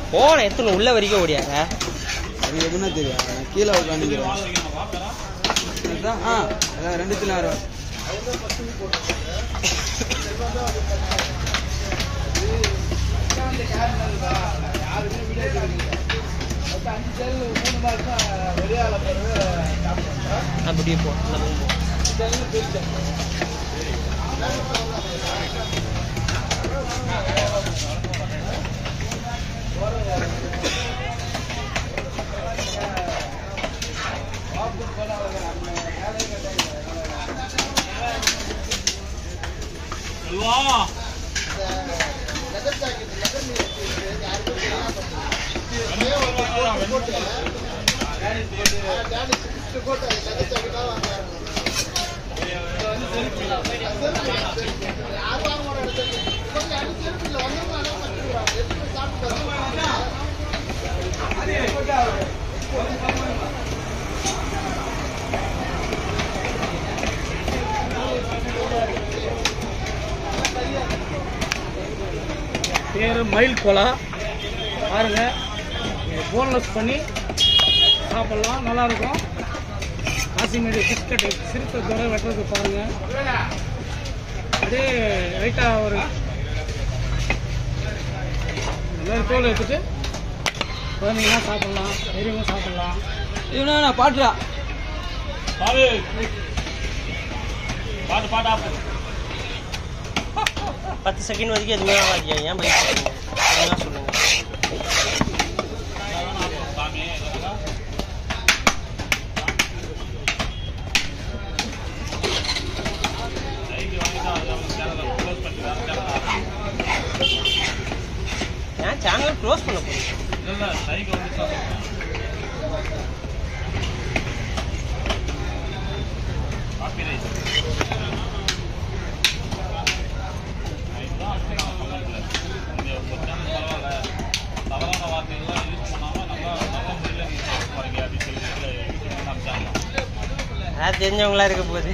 போன எத்தனை உள்ள வரைக்கும் ஓடியாங்க அது எப்படின்னா தெரியும் நான் கீழே உட்காந்துக்கிறேன் அதுதான் ஆ அதான் ரெண்டுத்துல வரும் அப்படியே போ இந்த பக்கம் போ. பேர் மயில் கோலா பாருங்க போன்லெஸ் பண்ணி சாப்பிட்லாம் நல்லா இருக்கும் காசிமேடு பிஸ்கட்டு சிறுத்தை தவிர வெட்டுறது பாருங்க அப்படியே லைட்டாக ஒரு இந்த மாதிரி தோல் எடுத்துட்டு குழந்தைங்களாம் சாப்பிட்லாம் பெரியவங்க சாப்பிட்லாம் இவனா நான் பாட்டுறா பாட்டு பாட்டு ஆப்பு பத்து செகண்ட் வரைக்கும் எதுவுமே ஆகாது ஏன் பைக் பண்ணுங்க அதெல்லாம் சொல்லுங்க ஏன் சேனல் க்ளோஸ் பண்ண போறீங்க அதான் தெரிஞ்சவங்களா இருக்க போகுது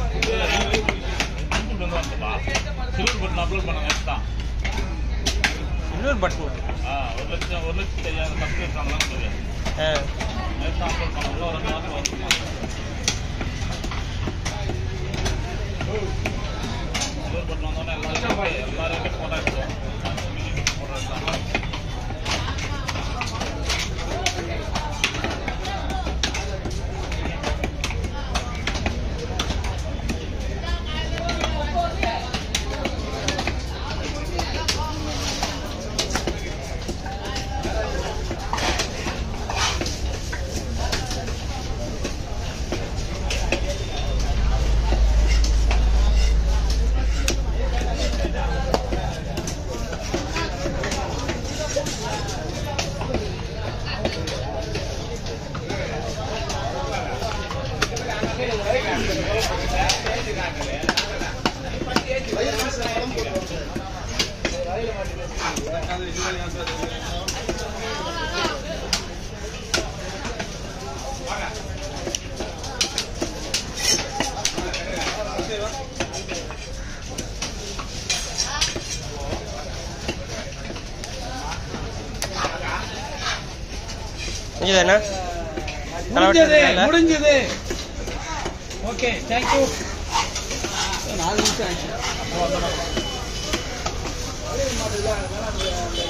அப்லோட் பண்ண நேற்று தான் இன்னொரு பட்டன் ஒரு லட்சம் ஒரு லட்சத்தி ஐயாயிரம் பத்து இருக்காங்களான்னு தெரியும் ஆ நேற்று தான் அப்லோட் பண்ண உள்ள ஒரு ரெண்டு வாரத்தில் வந்து அப்லோட் பண்ண வந்தோடனே எல்லாரும் எல்லாரும் ஃபோட்டோ எடுத்தோம் ஃபோட்டோ எடுத்தாங்க முடிஞ்சதுண்ணா முடிஞ்சது முடிஞ்சது ஓகே தேங்க்யூ நாலு நிமிஷம் ஆச்சு